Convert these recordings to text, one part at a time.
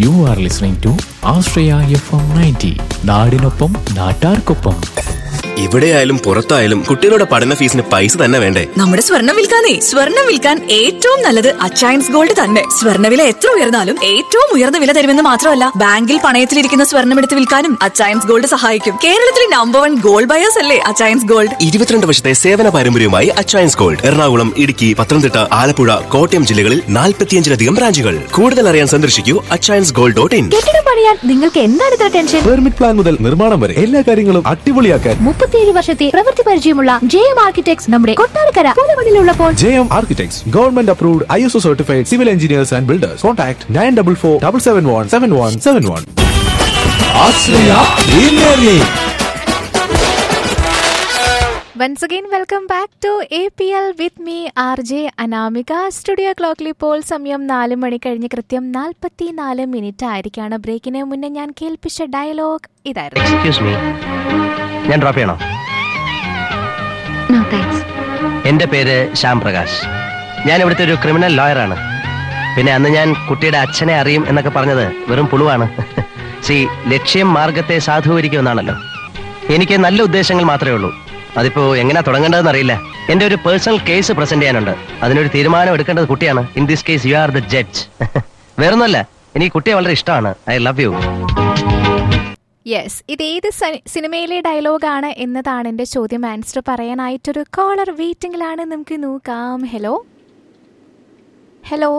U are listening to Ashraya F M ninety നാടിനൊപ്പം നാട്ടാർക്കൊപ്പം ഇവിടെയായാലും പുറത്തായാലും കുട്ടികളുടെ പഠന ഫീസിന് പൈസ തന്നെ വേണ്ടേ നമ്മുടെ സ്വർണം വിൽക്കാനേ സ്വർണം വിൽക്കാൻ ഏറ്റവും നല്ലത് അച്ചയൻസ് ഗോൾഡ് തന്നെ സ്വർണ്ണവില എത്ര ഉയർന്നാലും ഏറ്റവും ഉയർന്ന വില തരുമെന്ന് മാത്രമല്ല ബാങ്കിൽ പണയത്തിലിരിക്കുന്ന സ്വർണം എടുത്ത് വിൽക്കാനും അച്ചയൻസ് ഗോൾഡ് സഹായിക്കും കേരളത്തിലെ നമ്പർ വൺ ഗോൾഡ് ബയേഴ്സ് അല്ലേ അച്ചയൻസ് ഗോൾഡ് ഇരുപത്തിരണ്ട് വർഷത്തെ സേവന പാരമ്പര്യവുമായി അച്ചയൻസ് ഗോൾഡ് എറണാകുളം ഇടുക്കി പത്തനംതിട്ട ആലപ്പുഴ കോട്ടയം ജില്ലകളിൽ നാൽപ്പത്തിയഞ്ചിലധികം ബ്രാഞ്ചുകൾ കൂടുതൽ അറിയാൻ സന്ദർശിക്കൂ അച്ചയൻസ് ഗോൾഡ് ഡോട്ട് ഇൻ കെട്ടിടം പണിയാൻ നിങ്ങൾക്ക് എന്താണ് ഇത്ര ടെൻഷൻ പെർമിറ്റ് പ്ലാൻ മുതൽ നിർമ്മാണം വരെ എല്ലാ കാര്യങ്ങളും അടിപൊളിയാക്കാൻ മുപ്പത്തിയേഴ് വർഷത്തെ പ്രവൃത്തി പരിചയമുള്ള ജെ എം ആർക്കിടെക്ട്സ് നമ്മുടെ കൊട്ടാരക്കര പൂലമണിലുള്ളപ്പോൾ J M architects government approved I S O certified civil engineers and builders contact nine double four double seven one seven one seven one once again welcome back to A P L with me R J Anamika studio ക്ലോക്കിൽ ഇപ്പോൾ സമയം നാല് മണി കഴിഞ്ഞ് കൃത്യം നാൽപ്പത്തി നാല് minute ആയിരിക്കാണ് ബ്രേക്കിന് മുന്നേ ഞാൻ കേൾപ്പിച്ച ഡയലോഗ് ഇതായിരുന്നു എക്സ്ക്യൂസ് മീ ഞാൻ ഡ്രോപ്പ് ചെയ്യണോ നോ താങ്ക്സ് എൻ്റെ പേര് ശ്യാം പ്രകാശ് ഞാൻ ഇവിടുത്തെ ഒരു ക്രിമിനൽ ലോയറാണ് പിന്നെ അന്ന് ഞാൻ കുട്ടിയുടെ അച്ഛനെ അറിയും എന്നൊക്കെ പറഞ്ഞത് വെറും പുളുവാണ് സി ലക്ഷ്യം മാർഗത്തെ സാധൂകരിക്കുമെന്നാണല്ലോ എനിക്ക് നല്ല ഉദ്ദേശങ്ങൾ മാത്രമേ ഉള്ളൂ അതിപ്പോ എങ്ങനെയാ തുടങ്ങേണ്ടതെന്ന് അറിയില്ല എൻ്റെ ഒരു പേഴ്സണൽ കേസ് പ്രസന്റ് ചെയ്യാനുണ്ട് അതിനൊരു തീരുമാനം എടുക്കേണ്ടത് കുട്ടിയാണ് in this case you are the judge വേറൊന്നുമല്ല എനിക്ക് കുട്ടിയെ വളരെ ഇഷ്ടമാണ് ഐ ലവ് യു യെസ് ഇത് ഏത് സ- സിനിമയിലെ ഡയലോഗാണ് എന്നതാണ് എൻ്റെ ചോദ്യം ആൻസർ പറയാനായിട്ടൊരു കോളർ വെയിറ്റിംഗിലാണ് നമുക്ക് നോക്കാം ഹലോ ഹലോ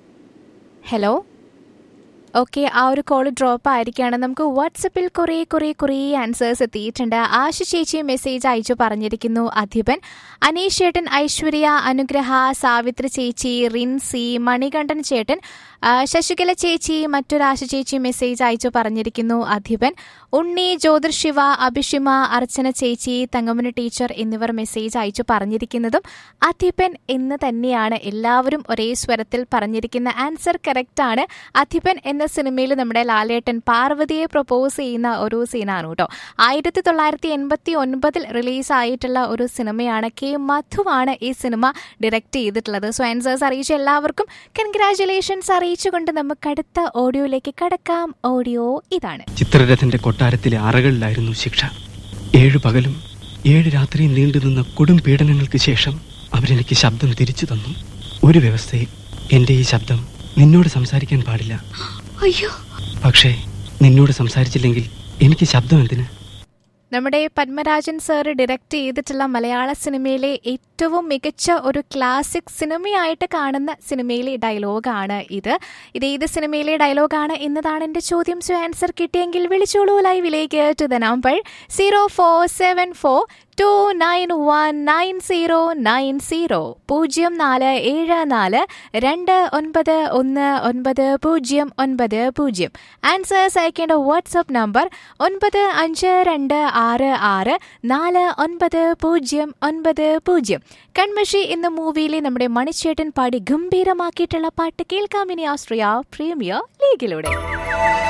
ഹലോ ഓക്കെ ആ ഒരു കോൾ ഡ്രോപ്പ് ആയിരിക്കുകയാണ് നമുക്ക് വാട്സപ്പിൽ കുറേ കുറേ കുറേ ആൻസേഴ്സ് എത്തിയിട്ടുണ്ട് ആശ ചേച്ചി മെസ്സേജ് അയച്ചു പറഞ്ഞിരിക്കുന്നു അധിപൻ അനീഷ് ചേട്ടൻ ഐശ്വര്യ അനുഗ്രഹ സാവിത്രി ചേച്ചി റിൻസി മണികണ്ഠൻ ചേട്ടൻ ആ, ശശികല ചേച്ചി മറ്റൊരാശ ചേച്ചി മെസ്സേജ് അയച്ചു പറഞ്ഞിരിക്കുന്നു അധിപൻ ഉണ്ണി ജ്യോതിർശിവ അഭിഷിമ അർച്ചന ചേച്ചി തങ്കമന ടീച്ചർ എന്നിവർ മെസ്സേജ് അയച്ചു പറഞ്ഞിരിക്കുന്നതും അധിപൻ എന്ന് തന്നെയാണ് എല്ലാവരും ഒരേ സ്വരത്തിൽ പറഞ്ഞിരിക്കുന്ന ആൻസർ കറക്റ്റ് ആണ് അധിപൻ എന്ന സിനിമയിൽ നമ്മുടെ ലാലേട്ടൻ പാർവതിയെ പ്രപ്പോസ് ചെയ്യുന്ന ഒരു സീനാണ് കേട്ടോ ആയിരത്തി തൊള്ളായിരത്തി എൺപത്തി ഒൻപതിൽ റിലീസായിട്ടുള്ള ഒരു സിനിമയാണ് കെ മധുവാണ് ഈ സിനിമ ഡയറക്റ്റ് ചെയ്തിട്ടുള്ളത് സോ ആൻസേഴ്സ് അറിയിച്ച എല്ലാവർക്കും കൺഗ്രാറ്റുലേഷൻസ് അറിയിച്ചുകൊണ്ട് നമുക്ക് അടുത്ത ഓഡിയോയിലേക്ക് കടക്കാം ഓഡിയോ ഇതാണ് ചിത്രരഥന്റെ കൊട്ടാരത്തിലെ അറകളിലായിരുന്നു ശിക്ഷ ഏഴു പകലും ഏഴ് രാത്രിയും നീണ്ടുനിന്ന കൊടും പീഡനങ്ങൾക്ക് ശേഷം അവരെനിക്ക് ശബ്ദം തിരിച്ചു തന്നു ഒരു വ്യവസ്ഥയിൽ എന്റെ ഈ ശബ്ദം നിന്നോട് സംസാരിക്കാൻ പാടില്ല അയ്യോ പക്ഷേ നിന്നോട് സംസാരിച്ചില്ലെങ്കിൽ എനിക്ക് ശബ്ദം എന്തിന് നമ്മുടെ പത്മരാജൻ സാർ ഡയറക്റ്റ് ചെയ്തിട്ടുള്ള മലയാള സിനിമയിലെ ഏറ്റവും മികച്ച ഒരു ക്ലാസിക് സിനിമയായിട്ട് കാണുന്ന സിനിമയിലെ ഡയലോഗാണ് ഇത് ഇത് ഏത് സിനിമയിലെ ഡയലോഗാണ് എന്നതാണ് എൻ്റെ ചോദ്യം സോ ആൻസർ കിട്ടിയെങ്കിൽ വിളിച്ചോളൂ ലൈവിലേക്ക് to the number zero four seven four two nine one nine zero nine zero പൂജ്യം നാല് ഏഴ് നാല് രണ്ട് ഒൻപത് ഒന്ന് ഒൻപത് പൂജ്യം ഒൻപത് പൂജ്യം ആൻസേഴ്സ് അയക്കേണ്ട വാട്സപ്പ് നമ്പർ ഒൻപത് അഞ്ച് രണ്ട് ആറ് ആറ് നാല് ഒൻപത് പൂജ്യം ഒൻപത് പൂജ്യം കൺമഷി എന്ന മൂവിയിലെ നമ്മുടെ മണിച്ചേട്ടൻ പാടി ഗംഭീരമാക്കിയിട്ടുള്ള പാട്ട് കേൾക്കാം ഇനി ആസ്ട്രിയ പ്രീമിയർ ലീഗിലൂടെ